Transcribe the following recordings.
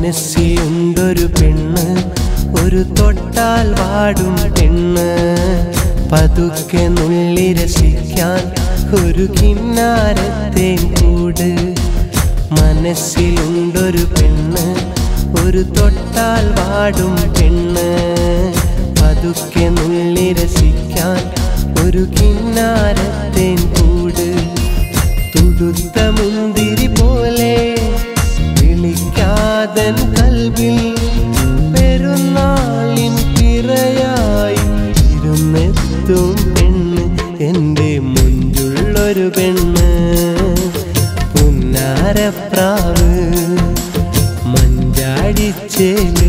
മനസ്സിലുണ്ടൊരു പെണ്ണ് ഒരു തൊട്ടാൽ വാടും പെണ്ണ് പതുക്കെ നുള്ളി രസിക്കാൻ ഒരു കിന്നാരത്തെ കൂട് മനസ്സിലുണ്ടൊരു പെണ്ണ് ഒരു തൊട്ടാൽ വാടും പെണ്ണ് പതുക്കെ നുള്ളി രസിക്കാൻ ഒരു കിന്നാരത്തെ കൂട് തുടുത്ത മുന്തിരി പോലെ വിളിക്കാതൻ കൽവിൽ പെരുന്നാളിൻ പിറയായി ഇരുന്നെത്തും പെണ്ണ് എൻ്റെ മുഞ്ചുള്ളൊരു പെണ്ണ് പുന്നാരപ്രാവ് മഞ്ചാടിച്ചേല്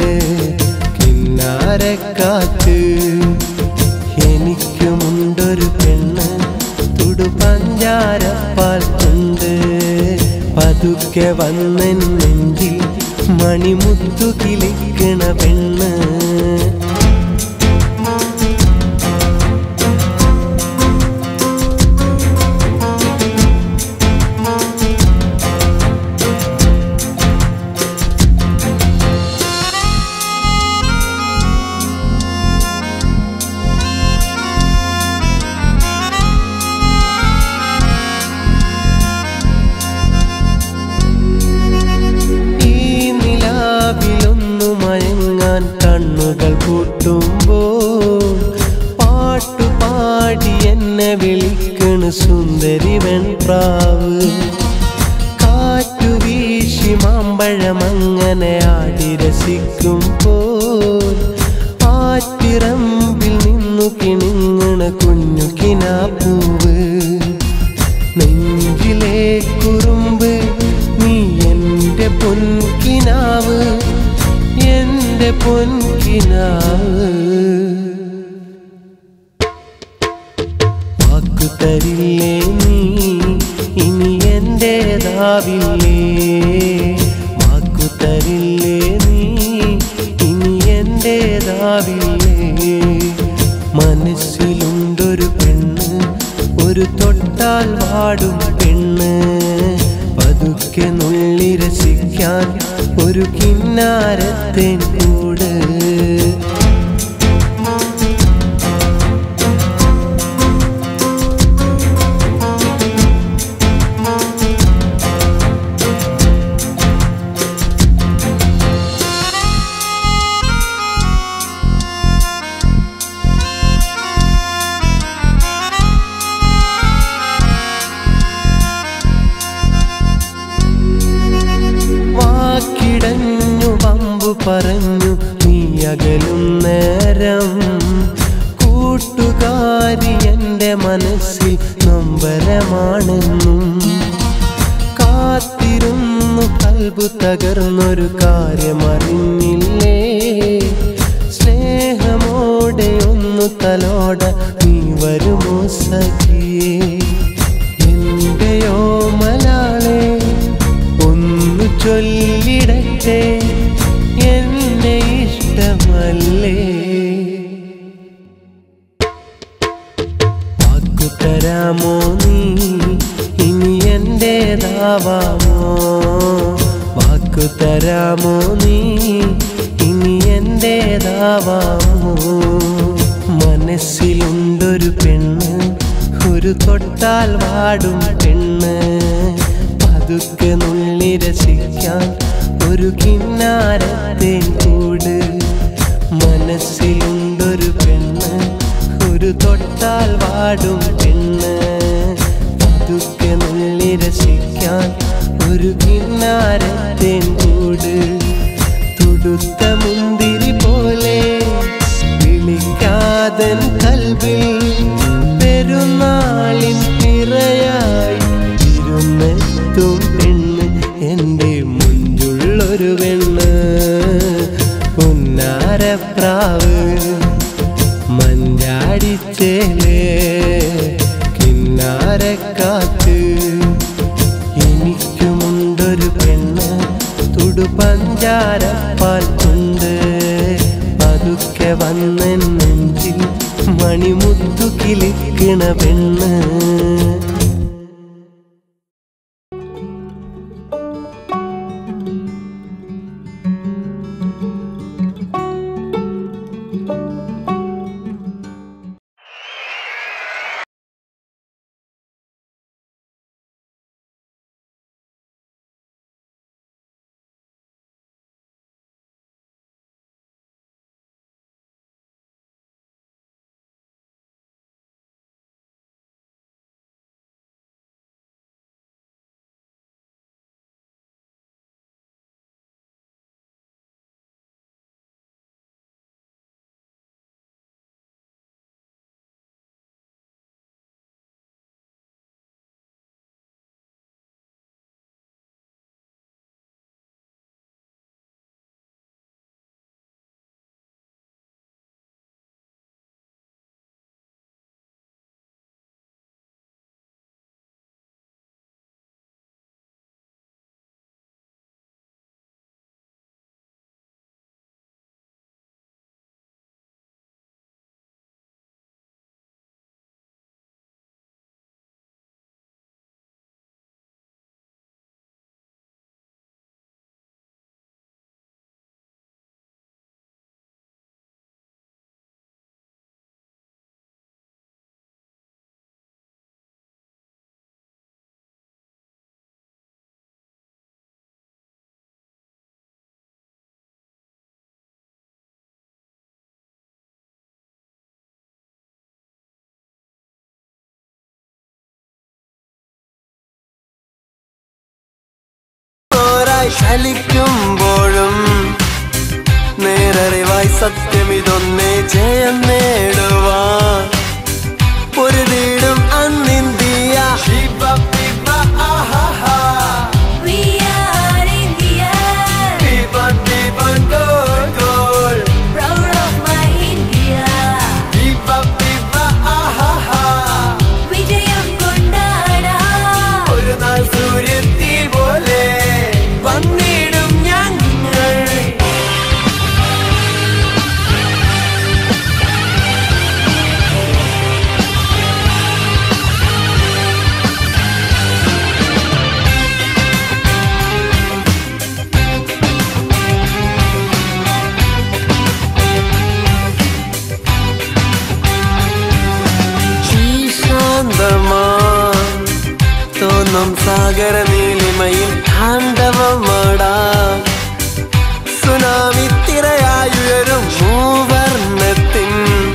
കിന്നാരക്കാറ്റ് എനിക്കുമുണ്ടൊരു പെണ്ണ് തുടു പഞ്ചാരപ്പാൽ കൊണ്ട് പതുക്കെ വന്നെൻ നെഞ്ചിൽ മണിമുത്തു കിളിക്കണ പെണ്ണ് ഈ നിലാവിലൊന്നു മയങ്ങാൻ കണ്ണുകൾ പൂട്ടുമ്പോൾ പാട്ടുപാടി എന്നെ വിളിക്കണ് സുന്ദരി വെൺപ്രാവ് കാറ്റു വീശി മാമ്പഴമങ്ങനെ ആടി രസിക്കുമ്പോൾ ആറ്റിറമ്പിൽ നിന്നു കിണിങ്ങണ കുഞ്ഞു കിനാപ്പൂവ് നെഞ്ചിലെ കുറുമ്പ് നീ എൻ്റെ പൊൻകിനാവ് എൻ്റെ പൊൻകിനാവ് വാക്കു തരില്ലേ നീ ഇനി എൻ്റേതാവില്ലേ വാക്കു തരില്ലേ നീ ഇനി എൻ്റേതാവില്ലേ മനസ്സിലുണ്ടൊരു പെണ്ണ് ഒരു തൊട്ടാൽ വാടും പെണ്ണ് പതുക്കെ നുള്ളി രസിക്കാൻ ഒരു കിന്നാരത്തെ കൂട് വാക്കിടഞ്ഞു പമ്പു പറഞ്ഞു നീ അകലും നേരം കൂട്ടുകാരി എൻ്റെ മനസ്സിൽ നൊമ്പരമാണെന്നും കാത്തിരുന്നു കൽബു തകർന്നൊരു കാര്യമറിഞ്ഞില്ലേ സ്നേഹമോടെ ഒന്ന് തലോട നീ വരുമോ സഖിയേ എന്റെയോ മലാളെ ഒന്ന് ചൊല്ലിടട്ടെ എന്നെ ഇഷ്ടമല്ലേ വാക്കു തരാമോ നീ ഇനി എന്റേതാവാമോ വാക്കു തരാമോ നീ ഇനി എന്റേതാവാമോ മനസ്സിലുണ്ടൊരു പെണ്ണ് ഒരു തൊട്ടാൽ വാടും പെണ്ണ് പതുക്കെ നുള്ളി രസിക്കാൻ ഒരു കിന്നാരത്തെ കൂട് മനസ്സിലുണ്ടൊരു പെണ്ണ് ഒരു തൊട്ടാൽ വാടും പെണ്ണ് പതുക്കെ നുള്ളി രസിക്കാൻ ഒരു കിന്നാരത്തെ കൂട് തുടുത്ത മുന്തിരി പോലെ വിളിക്കാതൻ കൽവിൽ പെരുന്നാളിൻ പിറയായി ഇരുന്നെത്തും പെണ്ണ് എൻ്റെ മുഞ്ചുള്ളൊരു പെണ്ണ് പുന്നാരപ്രാവ് മഞ്ചാടിച്ചേലേ കിന്നാരക്കാറ്റ് എനിക്കുമുണ്ടൊരു പെണ്ണ് തുടു പഞ്ചാരപ്പാൽ കൊണ്ട് പതുക്കെ വന്നെൻ നെഞ്ചിൽ മണിമുത്തു കിളിക്കണ പെണ്ണ് ചലിക്കുമ്പോഴും നേരറിവായി സത്യം ഇതൊന്നേ ജയം നേടുവാൻ പൊരുതിടും അന്നിന്ത്യ ഹിബ ഹിബ ആഹാഹാ. We are India, ഹിബ ഹിബ goal goal. proud of my India. ഹിബ ഹിബ ആഹാഹാ. വിജയം കൊണ്ടാടാം ഒരു നാൾ സൂര്യത്തി പോലെ വന്നിടും ഞങ്ങൾ ഈ ശാന്തമാം തോന്നും സാഗര നീലിമയിൽ താണ്ഡവമാടാം സുനാമി തിരയായുയരും മൂവർണ്ണത്തിൻ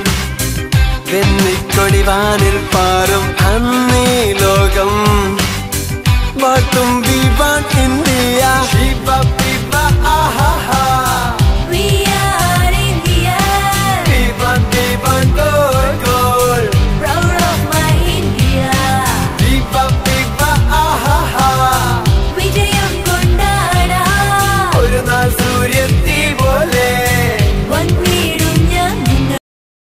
വെന്നിക്കൊടിവാനിൽ പാറും അന്നീ ലോകം വാട്ടും വിവാൻ ഇന്ത്യ ഹിബ ഹിബ ആഹാഹാ. We are India, വിവാൻ വിവാൻ goal goal. proud of my India. ഹിബ ഹിബ ആഹാഹാ. വിജയം കൊണ്ടാടാം ഒരു നാൾ സൂര്യത്തി പോലെ വന്നിടും ഞങ്ങൾ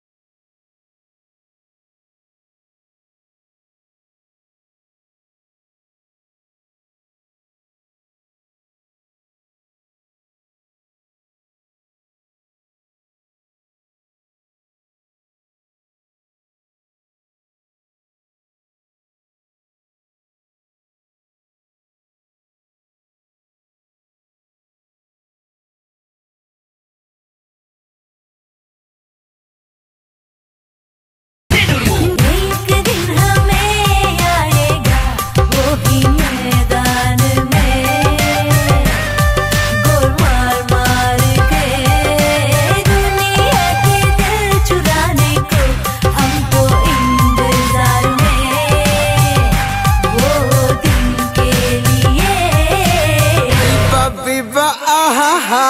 एक दिन हमें आएगा वो ही मैदान में गोल मार मार के दुनिया के दिल चुराने को हमको इंतजार में वो दिन के लिए Viva, viva, ahaha.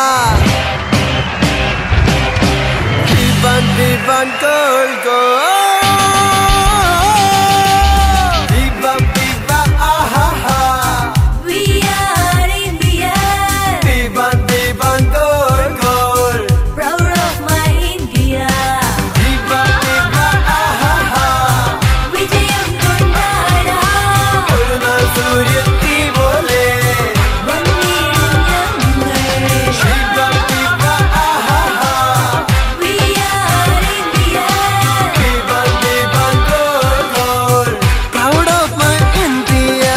Vivan, vivan, gol, gol. Viva, viva, ahaha. We are India, Vivan, vivan, gol, gol. proud of my India. Viva, viva, ahaha. വിജയം കൊണ്ടാടാം ഒരു നാൾ സൂര്യത്തി പോലെ വന്നിടും ഞങ്ങൾ Viva, viva, ahaha. We are India, Vivan, vivan, gol, gol. Proud of my India.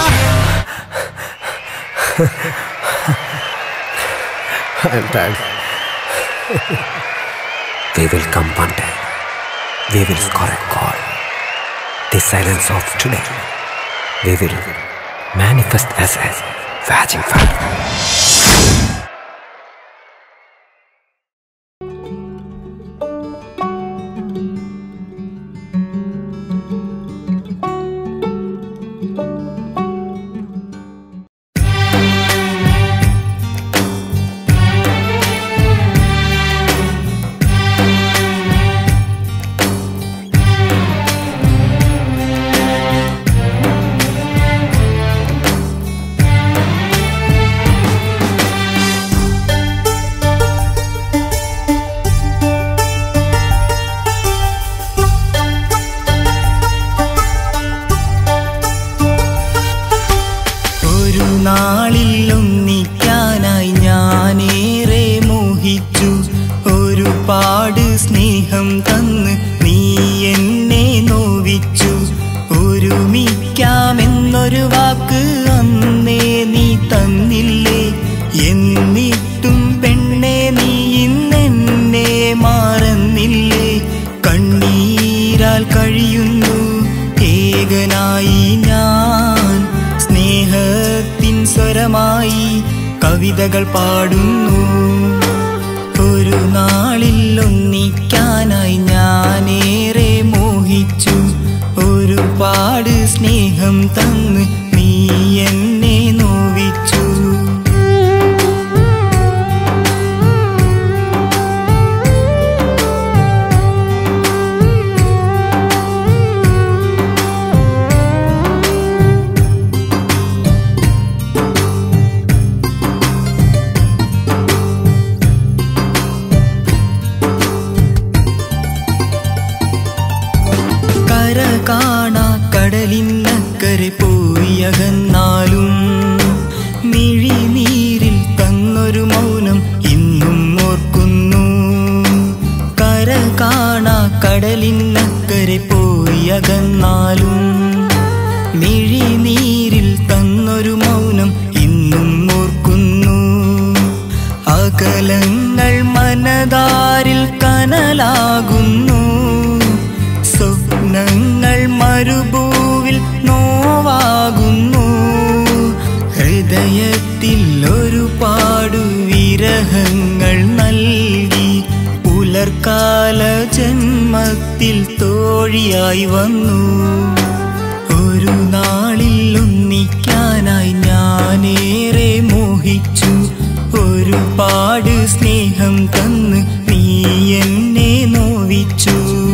I'm tired. We will come one day. We will score a goal. The silence of today. We will manifest as a raging fire. ഒരു നാളിൽ ഒന്നിക്കാനായി ഞാനേറെ മോഹിച്ചു ഒരുപാട് സ്നേഹം തന്ന് നീ എന്നെ നോവിച്ചു ഒരുമിക്കാമെന്നൊരു വാക്ക് അന്നേ നീ തന്നില്ലേ എന്നിട്ടും പെണ്ണെ നീ ഇന്നെന്നെ മാറുന്നില്ലേ കണ്ണീരാൽ കഴിയുന്നു ഏകനായി ഞാൻ സ്നേഹത്തിൻ സ്വരമായി കവിതകൾ പാടുന്നു ഒരു നാളിൽ ഒന്നിക്കാനായി ഞാനേറെ മോഹിച്ചു ഒരുപാട് സ്നേഹം തന്ന് നീ എന്നെ നോവിച്ചു കാണാ കടലിനക്കരെ പോയി അകന്നാലും മിഴിനീരിൽ തന്നൊരു മൗനം ഇന്നും ഓർക്കുന്നു കര കാണാ കടലിനക്കരെ പോയി അകന്നാലും മിഴിനീരിൽ തന്നൊരു മൗനം ഇന്നും ഓർക്കുന്നു അകലങ്ങൾ മനതാരിൽ കനലാകുന്നു സ്വപ്നങ്ങൾ മരുഭൂവിൽ നോവാകുന്നു ഹൃദയത്തിൽ ഒരുപാടു വിരഹങ്ങൾ നൽകി പുലർക്കാല ജന്മത്തിൽ തോഴിയായി വന്നു ഒരു നാളിൽ ഒന്നിക്കാനായി ഞാനേറെ മോഹിച്ചു ഒരുപാട് സ്നേഹം തന്ന് നീ എന്നെ നോവിച്ചു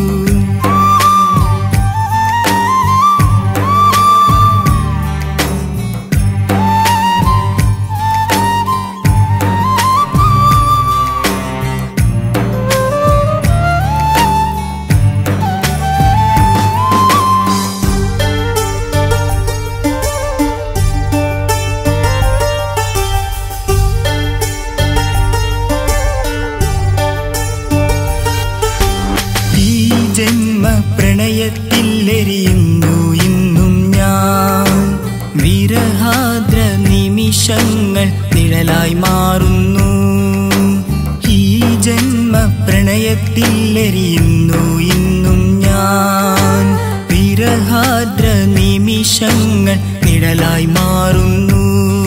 ഈ ജന്മ പ്രണയത്തിൽ എരിയുന്നു ഇന്നും ഞാൻ വിരഹാദ്ര നിമിഷങ്ങൾ നിഴലായി മാറുന്നു ഈ ജന്മ പ്രണയത്തിൽ എരിയുന്നു ഇന്നും ഞാൻ വിരഹാദ്ര നിമിഷങ്ങൾ നിഴലായി മാറുന്നു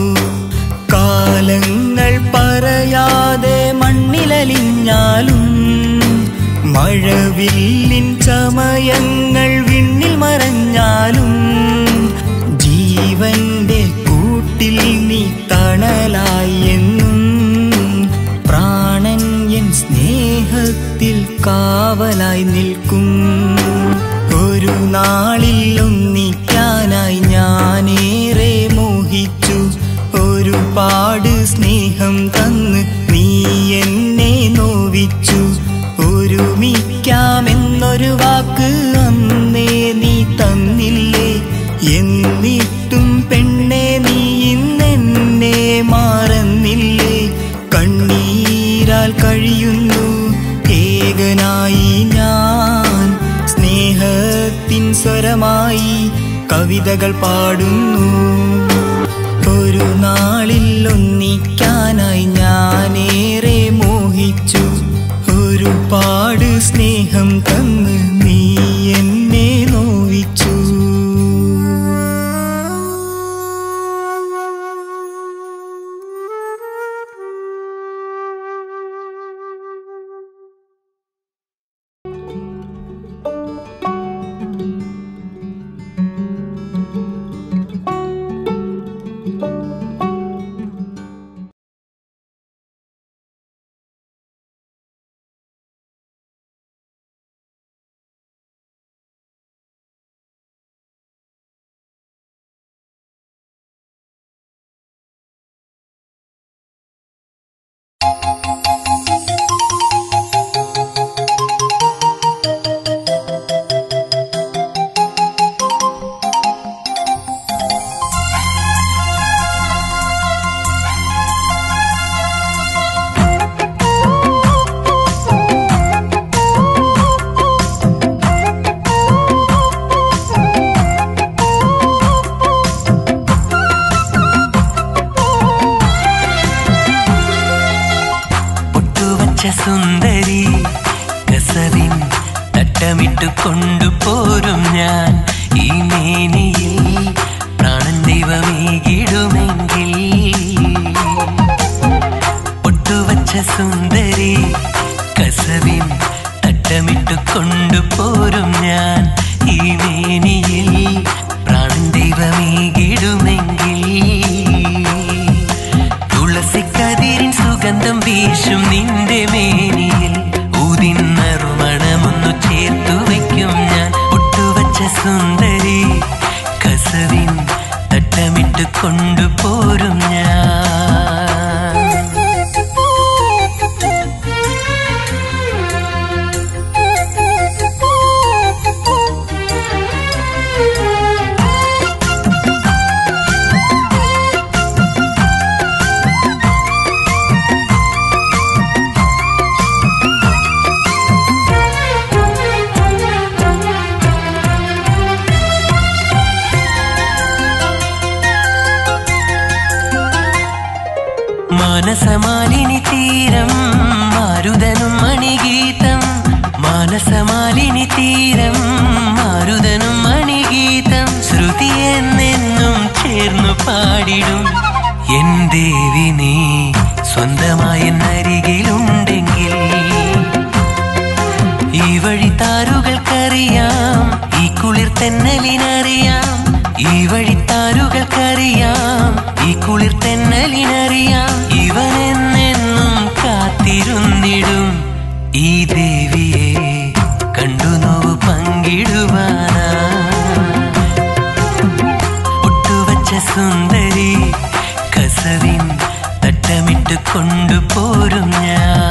കാലങ്ങൾ പറയാതെ മണ്ണിലലിഞ്ഞാലും മഴവില്ലിൻ ചമയങ്ങൾ വിണ്ണിൽ മറഞ്ഞാലും ജീവന്റെ കൂട്ടിൽ നീ തണലായി എന്നും പ്രാണൻ എൻ സ്നേഹത്തിൽ കാവലായി നിൽക്കും ഒരു നാളിൽ ഒന്നിക്കാനായി ഞാനേറെ മോഹിച്ചു ഒരുപാട് സ്നേഹം തന്ന് നീ എന്നെ നോവിച്ചു ഒരുമിക്കാമെന്നൊരു വാക്ക് അന്നേ നീ തന്നില്ലേ എന്നിട്ടും പെണ്ണെ നീ ഇന്നെന്നെ മാറുന്നില്ലേ കണ്ണീരാൽ കഴിയുന്നു ഏകനായി ഞാൻ സ്നേഹത്തിൻ സ്വരമായി കവിതകൾ പാടുന്നു ഒരു നാളിൽ ഒന്നിക്കാനായി ഞാനേറെ മോഹിച്ചു ഒരുപാട് സ്നേഹം തന്ന് നീ എന്നെ നോവിച്ചു പൊട്ടുവച്ച സുന്ദരി കസവിൻ തട്ടമിട്ടു കൊണ്ടുപോരും ഞാൻ ഈ മേനിയിൽ പ്രാണൻ ദൈവമേകിടുമെങ്കിൽ പൊട്ടുവച്ച സുന്ദരി കസവിൻ തട്ടമിട്ടു കൊണ്ടുപോരും ഞാൻ ഈ മേനിയിൽ പ്രാണൻ ദൈവമേകിടുമെങ്കിൽ തുളസിക്കതിരിൻ സുഗന്ധം വീശും നിന്റെ മേനിയിൽ ഊതിന്നറുമണമൊന്നു ചേർത്തു വയ്ക്കും ഞാൻ ഒട്ടുവച്ച സുന്ദരി കസവിൻ തട്ടമിട്ട് കൊണ്ടുപോരും ഞാൻ Thank you. മാരുതനും മണിഗീതം മാനസമാലിനി തീരം മാരുതനും മണിഗീതം ശ്രുതി എന്നെന്നും ചേർന്നു പാടിടും എൻ ദേവി നീ സ്വന്തമായി അരികിലുണ്ടെങ്കിൽ ഈ വഴി താരുകൾക്കറിയാം ഈ കുളിർ തെന്നലിനറിയാം ഈ വഴി താരുകൾക്കറിയാം ഈ കുളിർ തെന്നലിനറിയാം ഇവൻ എന്നെന്നും കാത്തിരുന്നിടും ഈ ദേവിയെ കണ്ടു നോവ് പങ്കിടുവാനാ ഒട്ടുവച്ച സുന്ദരി കസവിൻ തട്ടമിട്ട് കൊണ്ടുപോരും ഞാൻ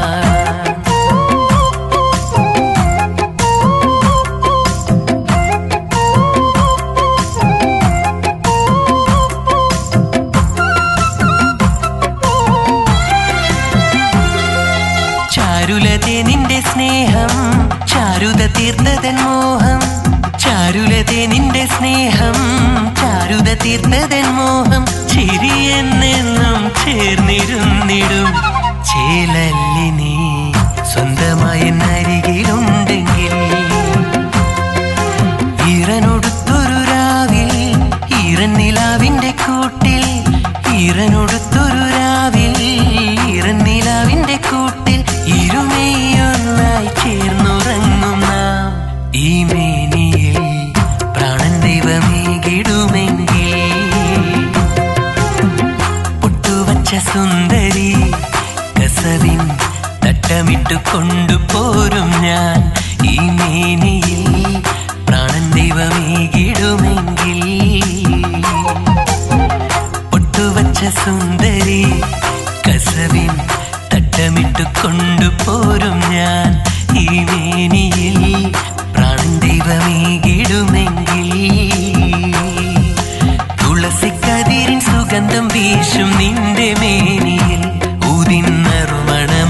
ചാരുലതേ നിന്റെ സ്നേഹം ചാരുത തീർത്തതൻ മോഹം ചാരുലതേ നിന്റെ സ്നേഹം ചാരുത തീർത്തതൻ മോഹം ചിരിയെന്നെന്നും ചേർന്നിരുന്നിടും ചേലല്ലി നീ സ്വന്തമായി അരികിലുണ്ടെങ്കിൽ ഈറനൊടുത്തൊരു രാവിൽ ഈറൻ നിലാവിന്റെ കൂട്ടിൽ ഈറനൊടുത്തൊരു രാവിൽ ഈറൻ നിലാവിന്റെ കൂട്ടിൽ ഇരുമയൊന്നായി ചേർന്നുറങ്ങും നാം ഈ മേനിയിൽ പ്രാണൻ ദൈവമേകിടുമെങ്കിൽ പൊട്ടുവച്ച സുന്ദരി കസവിൻ തട്ടമിട്ട് കൊണ്ടുപോരും ഞാൻ ഈ മേനിയിൽ പ്രാണൻ ദൈവമേകിടുമെങ്കിൽ ഒട്ടുവച്ച സുന്ദരി കസവിൻ തട്ടമിട്ട് കൊണ്ടുപോരും ഞാൻ ഈ മേനിയിൽ പ്രാണൻ ദൈവമേകിടുമെങ്കിൽ തുളസിക്കതിരിൻ സുഗന്ധം വീശും നിന്റെ മേനിയിൽ ഊതിന്നറുമണ